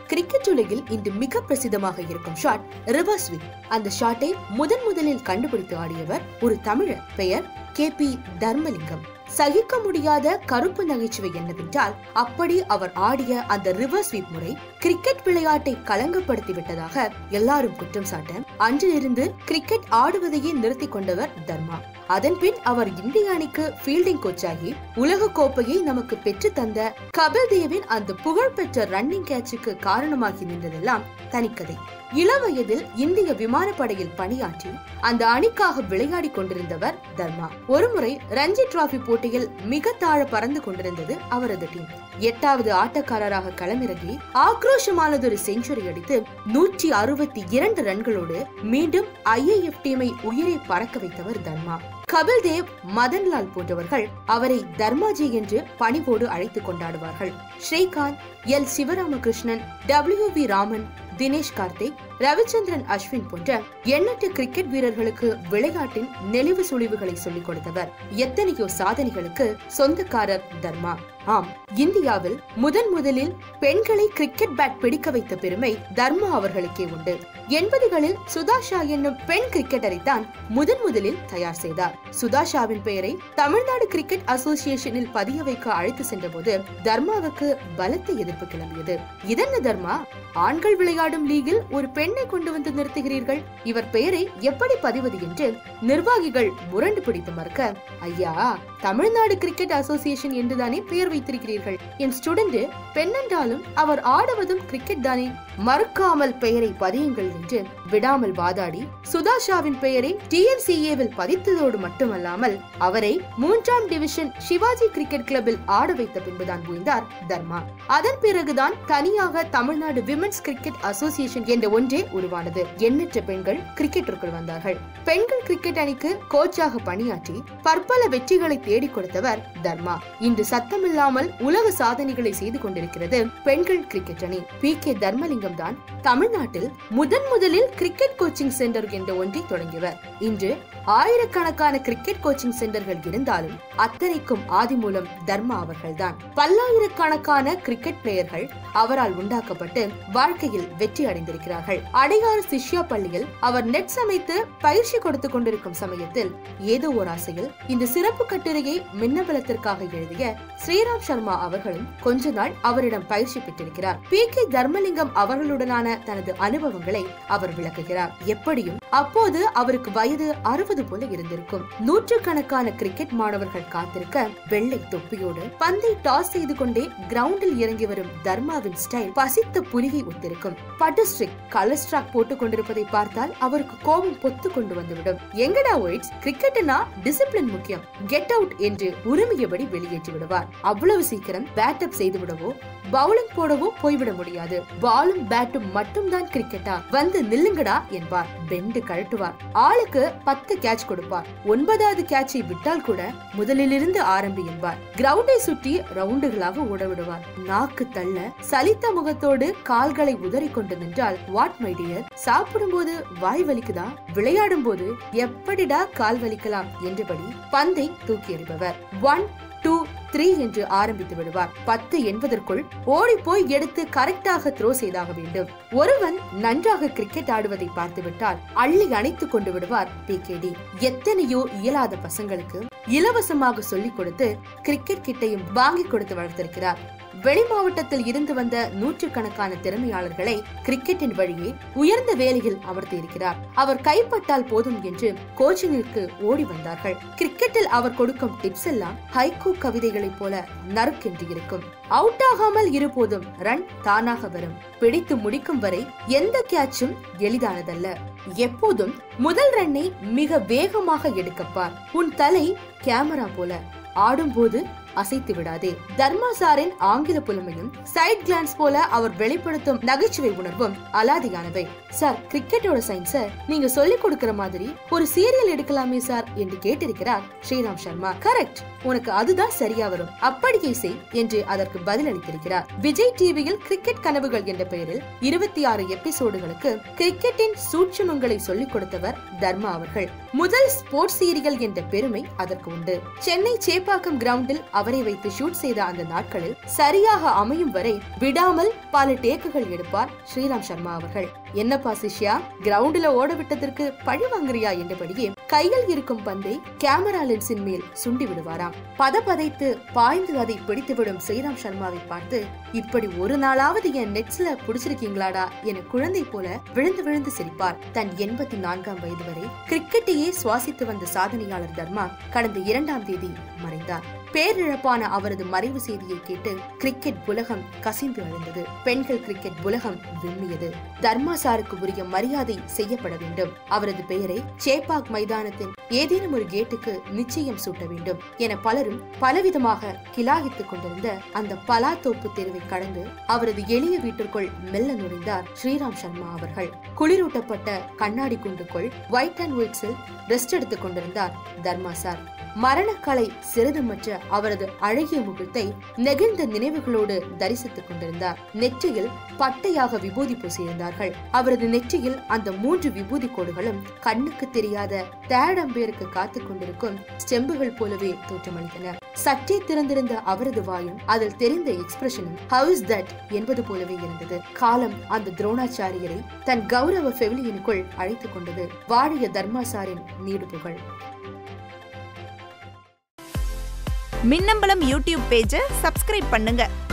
cricket உலகில் இன்று மிக பிரசித்தமாக இருக்கும் ஷாட் ரிவர்ஸ் ஸ்வீப் அந்த ஷாட்டை முதன் முதலில் கண்டுபிடித்து ஆடியவர் ஒரு தமிழர் பெயர் கே பி தர்மலிங்கம் சகிக்க முடியாத கருப்பு நகைச்சுவை என்னவென்றால் அப்படி அவர் ஆடிய அந்த ரிவர்ஸ் ஸ்வீப் முறை கிரிக்கெட் விளையாட்டை களங்கப்படுத்தி விட்டதாக எல்லாரும் குற்றம் சாட்ட அன்றிலிருந்து கிரிக்கெட் ஆடுவதையே நிறுத்திக் கொண்டவர் தர்மா அதன் பின் அவர் இந்திய அணிக்கு ஃபீல்டிங் கோச்சாகி உலக கோப்பையை நமக்கு பெற்று தந்த கபில் தேவின் அந்த புகழ்பெற்ற ரன்னிங் கேட்சுக்கு காரணமாகி நின்றதெல்லாம் தனிக்கதை இளவயதில் இந்திய விமானப்படையில் பணியாற்றி அந்த அணிக்காக விளையாடி கொண்டிருந்தவர் தர்மா ஒருமுறை ரஞ்சி டிராபி போட்டியில் மிக தாழ பறந்து கொண்டிருந்தது அவரது டீம் எட்டாவது ஆட்டக்காரராக களமிறங்கி ஆக்ரோஷமானதொரு செஞ்சுரி அடித்து நூற்றி அறுபத்தி இரண்டு ரன்களோடு மீண்டும் ஐஏஎஃப் டீமை உயிரை பறக்க வைத்தவர் தர்மா கபில் தேவ் மதன்லால் போன்றவர்கள் அவரை தர்மாஜி என்று பணிவோடு அழைத்துக் கொண்டாடுவார்கள் Srikanth L Sivaramakrishnan W V Raman Dinesh Karthik Ravichandran Ashwin போன்ற எண்ணற்ற கிரிக்கெட் வீரர்களுக்கு விளையாட்டின் நெளிவு சுழிவுகளை சொல்லிக் கொடுத்தவர் எத்தனையோ சாதனைகளுக்கு சொந்தக்காரர் தர்மா ஆம் இந்தியாவில் முதன் முதலில் பெண்களை கிரிக்கெட் பேட் பிடிக்க வைத்த பெருமை தர்மா அவர்களுக்கே உண்டு எண்பதுகளில் சுதாஷா என்னும் பெண் கிரிக்கெட்டரை தான் முதன் முதலில் தயார் செய்தார் சுதாஷாவின் பெயரை தமிழ்நாடு கிரிக்கெட் அசோசியேஷனில் பதிய வைக்க அழைத்து சென்றபோது தர்மாவுக்கு பலத்த எதிர்ப்பு கிளம்பியது இதென்ன தர்மா ஆண்கள் விளையாடும் லீகில் ஒரு பெண்ணை கொண்டு வந்து நிறுத்துகிறீர்கள் இவர் பெயரை எப்படி பதிவது என்று நிர்வாகிகள் முரண்டு பிடித்து மறுக்க ஐயா தமிழ்நாடு கிரிக்கெட் அசோசியேஷன் என்றுதானே பெயர் வைத்திருக்கிறீர்கள் என் ஸ்டூடெண்ட் பெண்ணென்றாலும் அவர் ஆடுவதும் கிரிக்கெட் தானே மறுக்காமல் பெயரை பதியுங்கள் என்று விடாமல் வாதாடி சுதாஷாவின் பெயரை டிஎன்சிஏவில் பதித்ததோடு மட்டுமல்லாமல் அவரை மூன்றாம் டிவிஷன் சிவாஜி கிரிக்கெட் கிளப்பில் ஆட வைத்த பின்புதான் புரிந்தார் தர்மா அதன் பிறகுதான் தனியாக தமிழ்நாடு விமென்ஸ் கிரிக்கெட் அசோசியேஷன் என்ற ஒன்றே உருவானது எண்ணற்ற பெண்கள் கிரிக்கெட்டிற்குள் வந்தார்கள் பெண்கள் கிரிக்கெட் அணிக்கு கோச்சாக பணியாற்றி பற்பல வெற்றிகளை தேடிக் கொடுத்தவர் தர்மா இன்று சத்தமில்லாமல் உலக சாதனைகளை செய்து கொண்டிருக்கிறது பெண்கள் கிரிக்கெட் அணி பி கே தர்மலிங்கம் தான் தமிழ்நாட்டில் முதன் முதலில் கிரிக்கெட் கோச்சிங் சென்டர் என்ற ஒன்றை தொடங்கியவர் இன்று ஆயிரக்கணக்கான கிரிக்கெட் கோச்சிங் சென்டர்கள் இருந்தாலும் அத்தனைக்கும் ஆதி மூலம் தர்மா அவர்கள்தான் பல்லாயிரக்கணக்கான கிரிக்கெட் பிளேயர்கள் அவரால் உண்டாக்கப்பட்டு வாழ்க்கையில் வெற்றி அடைந்திருக்கிறார்கள் அடையாறு சிஷ்யா பள்ளியில் அவர் நெட் சமைத்து பயிற்சி கொடுத்துக் கொண்டிருக்கும் சமயத்தில் ஏதோ ஒரு ஆசையில் இந்த சிறப்பு கட்டுரையை மின்னபலத்திற்காக எழுதிய ஸ்ரீராம் சர்மா அவர்களும் கொஞ்ச நாள் அவரிடம் பயிற்சி பெற்றிருக்கிறார் பி கே தர்மலிங்கம் அவர்களுடனான தனது அனுபவங்களை அவர் விளக்குகிறார் எப்படியும் அப்போது அவருக்கு வயது அறுபது போல இருந்திருக்கும் நூற்றுக்கணக்கான கிரிக்கெட் மாணவர்கள் காத்திருக்க வெள்ளை தொப்பியோடு பந்தை டாஸ் செய்து கொண்டே கிரவுண்டில் இறங்கி வரும் தர்மாவின் ஸ்டைல் பசித்த புலியை ஒத்திருக்கும் பட்டு ஸ்ட்ரிக் கலர் ஸ்ட்ராக் போட்டுக் கொண்டிருப்பதை பார்த்தால் அவருக்கு கோபம் பொத்து கொண்டு வந்துவிடும் எங்கடா ஒயிட்ஸ் கிரிக்கெட்னா டிசிப்ளின் முக்கியம் கெட் அவுட் என்று உரிமையபடி வெளியேற்றி விடுவார் அவ்வளவு சீக்கிரம் பேட் அப் செய்து விடவோ பவுலிங் போடவோ போய்விட முடியாது பாலும் பேட்டும் மட்டும்தான் கிரிக்கெட்டா வந்து நில்லுங்கடா என்பார் பெண்டு கழட்டுவார் ஆளுக்கு பத்து கேட்ச் கொடுப்பார் ஒன்பதாவது கேட்சை விட்டால் கூட முதலிலிருந்து ஆரம்பி என்பார் கிரவுண்டை சுற்றி ரவுண்டுகளாக ஓட விடுவார் நாக்கு தள்ள சலித்த முகத்தோடு கால்களை உதறி கொண்டு நின்றால் வாட் மை டியர் சாப்பிடும் போது வாய் வலிக்குதா விளையாடும் போது எப்படிடா கால் வலிக்கலாம் என்றபடி பந்தை தூக்கி எறிபவர் ஒன் டூ த்ரீ என்று ஆரம்பித்து விடுவார் பத்து என்பதற்குள் ஓடி போய் எடுத்து கரெக்டாக த்ரோ செய்தாக வேண்டும் ஒருவன் நன்றாக கிரிக்கெட் ஆடுவதை பார்த்துவிட்டால் அள்ளி அணைத்துக் கொண்டு விடுவார் பி எத்தனையோ இயலாத பசங்களுக்கு இலவசமாக சொல்லிக் கொடுத்து கிரிக்கெட் கிட்டையும் வாங்கி கொடுத்து வளர்த்திருக்கிறார் வெளி மாவட்டத்தில் இருந்து வந்த நூற்றுக்கணக்கான திறமையாளர்களை கிரிக்கெட்டின் வழியே உயர்ந்த வேலையில் அமர்த்தி இருக்கிறார் அவர் கைப்பட்டால் போதும் என்று கோச்சிங்கிற்கு ஓடி வந்தார்கள் கிரிக்கெட்டில் அவர் கொடுக்கும் டிப்ஸ் எல்லாம் ஹைகோ கவிதைகளைப் போல நறுக்கென்று இருக்கும் அவுட் ஆகாமல் இருபோதும் ரன் தானாக வரும் பிடித்து முடிக்கும் வரை எந்த கேட்சும் எளிதானதல்ல எப்போதும் முதல் ரன்னை மிக வேகமாக எடுக்கப்பார் உன் தலை கேமரா போல ஆடும்போது அசைத்து விடாதே தர்மா சாரின் ஆங்கில புலமையும் சைட் கிளான்ஸ் போல அவர் வெளிப்படுத்தும் நகைச்சுவை உணர்வும் அலாதியானவை சார் கிரிக்கெட்டோட சயின்ஸ நீங்க சொல்லிக் கொடுக்கிற மாதிரி ஒரு சீரியல் எடுக்கலாமே சார் என்று கேட்டிருக்கிறார் ஸ்ரீராம் சர்மா கரெக்ட் உனக்கு அதுதான் சரியா வரும் அப்படியே செய் என்று அதற்கு பதில் அளித்திருக்கிறார் விஜய் டிவியில் கிரிக்கெட் கனவுகள் என்ற பெயரில் இருபத்தி ஆறு எபிசோடுகளுக்கு கிரிக்கெட்டின் சூட்சுமங்களை சொல்லிக் கொடுத்தவர் தர்மா அவர்கள் முதல் ஸ்போர்ட்ஸ் சீரியல் என்ற பெருமை அதற்கு உண்டு சென்னை சேப்பாக்கம் கிரவுண்டில் அவரை வைத்து ஷூட் செய்த அந்த நாட்களில் சரியாக அமையும் வரை விடாமல் பல டேக்குகள் எடுப்பார் ஸ்ரீராம் சர்மா அவர்கள் என்னப்பா சிஷ்யா கிரவுண்டில் ஓட விட்டதற்கு பழி வாங்குறியா என்றபடியே கையில் இருக்கும் பந்தை கேமரா லென்ஸின் மேல் சுண்டி விடுவாராம் பதபதைத்து பாய்ந்து அதை பிடித்துவிடும் ஸ்ரீராம் சர்மாவை பார்த்து இப்படி ஒரு நாளாவது என் நெட்ஸ்ல புடிச்சிருக்கீங்களாடா என குழந்தை போல விழுந்து விழுந்து சிரிப்பார் தன் எண்பத்தி நான்காம் வயது வரை கிரிக்கெட்டையே சுவாசித்து வந்த சாதனையாளர் தர்மா கடந்த இரண்டாம் தேதி மறைந்தார் பேரிழப்பான அவரது மறைவு செய்தியை கேட்டு கிரிக்கெட் உலகம் கசிந்து அழுந்தது பெண்கள் கிரிக்கெட் உலகம் விம்மியது தர்மா சாருக்கு உரிய மரியாதை செய்யப்பட வேண்டும் அவரது பெயரை சேப்பாக் மைதானத்தின் ஏதேனும் ஒரு கேட்டுக்கு நிச்சயம் சூட்ட வேண்டும் என பலரும் பலவிதமாக கிலாகித்துக் கொண்டிருந்த அந்த பலாத்தோப்பு தெருவை கடந்து அவரது எளிய வீட்டிற்குள் மெல்ல நுழைந்தார் ஸ்ரீராம் சர்மா அவர்கள் குளிரூட்டப்பட்ட கண்ணாடி குண்டுக்குள் ஒயிட் அண்ட் ஒயிட்ஸில் ரெஸ்ட் எடுத்துக் கொண்டிருந்தார் தர்மா சார் மரணக்கலை சிறிதுமற்ற அவரது அழகிய முகத்தை நெகிழ்ந்த நினைவுகளோடு தரிசித்துக் கொண்டிருந்தார் நெற்றியில் பட்டையாக விபூதி பூசியிருந்தார்கள் அவரது நெற்றியில் அந்த மூன்று விபூதி கோடுகளும் கண்ணுக்கு தெரியாத தேடம்பேருக்கு காத்துக் கொண்டிருக்கும் ஸ்டெம்புகள் போலவே தோற்றமளித்தன சற்றே திறந்திருந்த அவரது வாயும் அதில் தெரிந்த எக்ஸ்பிரஷனும் ஹவுஸ் தட் என்பது போலவே இருந்தது காலம் அந்த துரோணாச்சாரியரை தன் கௌரவ பெவிலியனுக்குள் அழைத்துக் கொண்டது வாழிய தர்மாசாரின் நீடு புகழ் மின்னம்பலம் யூடியூப் பேஜை சப்ஸ்கிரைப் பண்ணுங்க